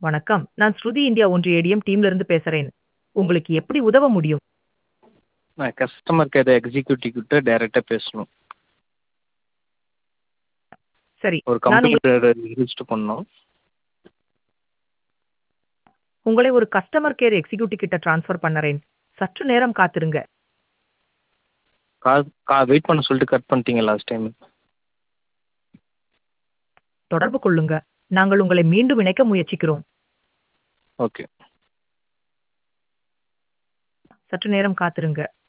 வணக்கம். நான் ஸ்ருதி இந்தியா ஒன்றிய ஏடிஎம் டீம்ல இருந்து பேசுறேன். உங்களுக்கு எப்படி உதவ முடியும்? நான் கஸ்டமர் கேர் எக்ஸிக்யூட்டிவ் கிட்ட டைரக்ட்டா பேசணும். சரி. ஒரு நான் உங்க கம்ப்ளைண்ட் ரிஜிஸ்டர் பண்ணணும். உங்களை ஒரு கஸ்டமர் கேர் எக்ஸிக்யூட்டிவ் கிட்ட ட்ரான்ஸ்ஃபர் பண்ணறேன். சற்று நேரம் காத்திருங்க. கால் கா வெயிட் பண்ண சொல்லிட்டு கட் பண்ணிட்டீங்க லாஸ்ட் டைம். தொடர்பு கொள்ளுங்க. நாங்கள் உங்களை மீண்டும் இணைக்க முயற்சிக்கிறோம். ஓகே. சற்று நேரம் காத்திருங்க.